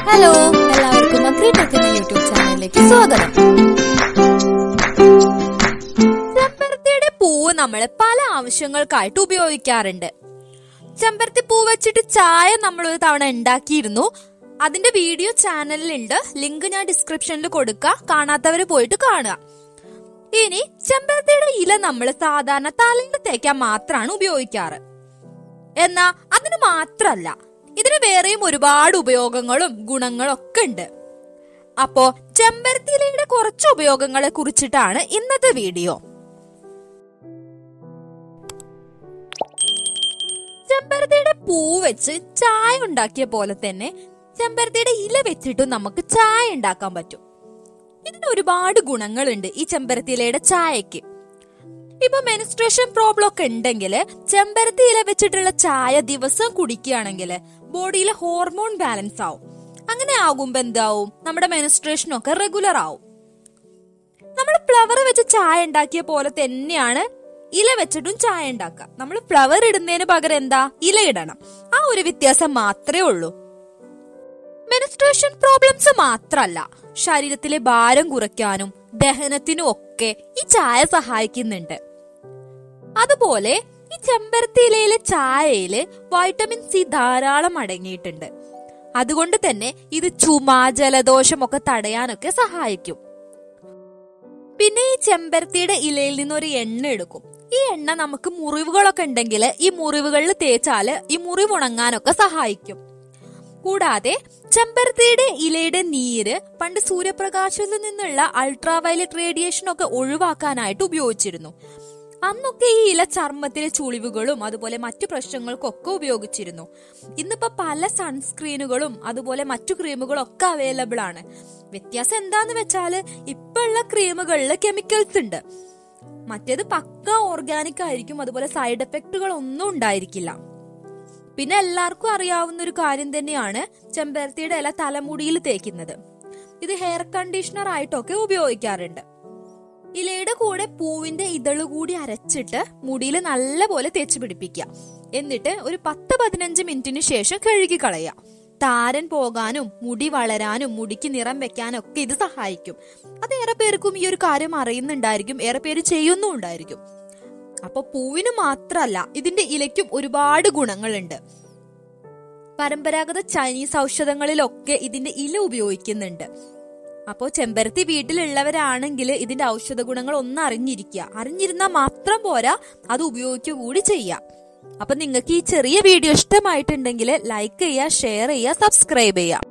hello എല്ലാവർക്കും agritech എന്ന YouTube ചാനലിലേക്ക് സ്വാഗതം ചെമ്പരത്തിയുടെ പൂവ് നമ്മൾ പല ആവശ്യങ്ങൾക്കായിട്ട് ഉപയോഗിക്കാറുണ്ട് ചെമ്പരത്തി പൂ വെച്ചിട്ട് ചായ നമ്മൾ ഒരു തവണ ഉണ്ടാക്കിയിരുന്നു അതിന്റെ വീഡിയോ ചാനലിലുണ്ട് ലിങ്ക് ഞാൻ ഡിസ്ക്രിപ്ഷനിൽ കൊടുക്കുക കാണാത്തവര് പോയിട്ട് കാണുക ഇനി ചെമ്പരത്തിയുടെ ഇല നമ്മൾ സാധാരണ തലയിൽ തേക്കാൻ മാത്രമാണ് ഉപയോഗിക്കാറ് എന്നാ അതിന് മാത്രല്ല ഇതിന് വേറെയും ഒരുപാട് ഉപയോഗങ്ങളും ഗുണങ്ങളും ഒക്കെ ഉണ്ട് അപ്പോ ചെമ്പരത്തിയിലയുടെ കുറച്ച് ഉപയോഗങ്ങളെ കുറിച്ചിട്ടാണ് ഇന്നത്തെ വീഡിയോ ചെമ്പരത്തിയുടെ പൂ വെച്ച് ചായ ഉണ്ടാക്കിയ പോലെ തന്നെ ചെമ്പരത്തിയുടെ ഇല വെച്ചിട്ടും നമുക്ക് ചായ ഉണ്ടാക്കാൻ പറ്റും ഇതിന് ഒരുപാട് ഗുണങ്ങളുണ്ട് ഈ ചെമ്പരത്തിയിലയുടെ ചായക്ക് ഇപ്പൊ മെനിസ്ട്രേഷൻ പ്രോബ്ലം ഒക്കെ ഉണ്ടെങ്കിൽ ചെമ്പരത്തി ഇല വെച്ചിട്ടുള്ള ചായ ദിവസം കുടിക്കുകയാണെങ്കിൽ ബോഡിയിലെ ഹോർമോൺ ബാലൻസ് ആവും അങ്ങനെ ആകുമ്പോ എന്താവും നമ്മുടെ മെനിസ്ട്രേഷൻ ഒക്കെ റെഗുലർ ആവും നമ്മൾ ഫ്ലവർ വെച്ച് ചായ ഉണ്ടാക്കിയ പോലെ തന്നെയാണ് ഇല വെച്ചിട്ടും ചായ ഉണ്ടാക്കുക നമ്മൾ ഫ്ലവർ ഇടുന്നതിന് പകരം എന്താ ഇല ഇടണം ആ ഒരു വ്യത്യാസം മാത്രമേ ഉള്ളൂ മെനിസ്ട്രേഷൻ പ്രോബ്ലംസ് മാത്രല്ല ശരീരത്തിലെ ഭാരം കുറയ്ക്കാനും ദഹനത്തിനും ഒക്കെ ഈ ചായ സഹായിക്കുന്നുണ്ട് അതുപോലെ ഈ ചെമ്പരത്തി ഇലയിലെ ചായയില് വൈറ്റമിൻ സി ധാരാളം അടങ്ങിയിട്ടുണ്ട് അതുകൊണ്ട് തന്നെ ഇത് ചുമ ജലദോഷം ഒക്കെ തടയാനൊക്കെ സഹായിക്കും പിന്നെ ഈ ചെമ്പരത്തിയുടെ ഇലയിൽ നിന്ന് ഒരു എണ്ണ എടുക്കും ഈ എണ്ണ നമുക്ക് മുറിവുകളൊക്കെ ഉണ്ടെങ്കിൽ ഈ മുറിവുകളിൽ തേച്ചാല് ഈ മുറിവ് ഉണങ്ങാനൊക്കെ സഹായിക്കും കൂടാതെ ചെമ്പരത്തിയുടെ ഇലയുടെ നീര് പണ്ട് സൂര്യപ്രകാശത്തിൽ നിന്നുള്ള അൾട്രാവയലറ്റ് റേഡിയേഷൻ ഒക്കെ ഒഴിവാക്കാനായിട്ട് ഉപയോഗിച്ചിരുന്നു അന്നൊക്കെ ഈ ഇല ചർമ്മത്തിലെ ചുളിവുകളും അതുപോലെ മറ്റു പ്രശ്നങ്ങൾക്കൊക്കെ ഉപയോഗിച്ചിരുന്നു ഇന്നിപ്പോ പല സൺസ്ക്രീനുകളും അതുപോലെ മറ്റു ക്രീമുകളും ഒക്കെ അവൈലബിൾ ആണ് വ്യത്യാസം എന്താന്ന് വെച്ചാല് ഇപ്പൊ ഉള്ള ക്രീമുകളിൽ കെമിക്കൽസ് ഉണ്ട് മറ്റേത് പക്ക ഓർഗാനിക് ആയിരിക്കും അതുപോലെ സൈഡ് എഫക്റ്റുകൾ ഒന്നും ഉണ്ടായിരിക്കില്ല പിന്നെ എല്ലാവർക്കും അറിയാവുന്ന ഒരു കാര്യം തന്നെയാണ് ചെമ്പരത്തിയുടെ ഇല തലമുടിയിൽ തേക്കുന്നത് ഇത് ഹെയർ കണ്ടീഷണർ ആയിട്ടൊക്കെ ഉപയോഗിക്കാറുണ്ട് ഇലയുടെ കൂടെ പൂവിന്റെ ഇതള് കൂടി അരച്ചിട്ട് മുടിയിൽ നല്ലപോലെ തേച്ച് പിടിപ്പിക്കുക എന്നിട്ട് ഒരു പത്ത് പതിനഞ്ച് മിനിറ്റിന് ശേഷം കഴുകി കളയുക താരൻ പോകാനും മുടി വളരാനും മുടിക്ക് നിറം വെക്കാനും ഒക്കെ ഇത് സഹായിക്കും അത് ഏറെ പേർക്കും ഈ ഒരു കാര്യം അറിയുന്നുണ്ടായിരിക്കും ഏറെ പേര് ചെയ്യുന്നുണ്ടായിരിക്കും അപ്പൊ പൂവിന് മാത്രല്ല ഇതിന്റെ ഇലയ്ക്കും ഒരുപാട് ഗുണങ്ങളുണ്ട് പരമ്പരാഗത ചൈനീസ് ഔഷധങ്ങളിലൊക്കെ ഇതിന്റെ ഇല ഉപയോഗിക്കുന്നുണ്ട് അപ്പോൾ ചെമ്പരത്തി വീട്ടിലുള്ളവരാണെങ്കിൽ ഇതിന്റെ ഔഷധ ഗുണങ്ങൾ ഒന്ന് അറിഞ്ഞിരിക്കുക അറിഞ്ഞിരുന്നാൽ മാത്രം പോരാ അത് ഉപയോഗിക്കുക കൂടി ചെയ്യാം അപ്പൊ നിങ്ങൾക്ക് ഈ ചെറിയ വീഡിയോ ഇഷ്ടമായിട്ടുണ്ടെങ്കിൽ ലൈക്ക് ചെയ്യുക ഷെയർ ചെയ്യുക സബ്സ്ക്രൈബ് ചെയ്യുക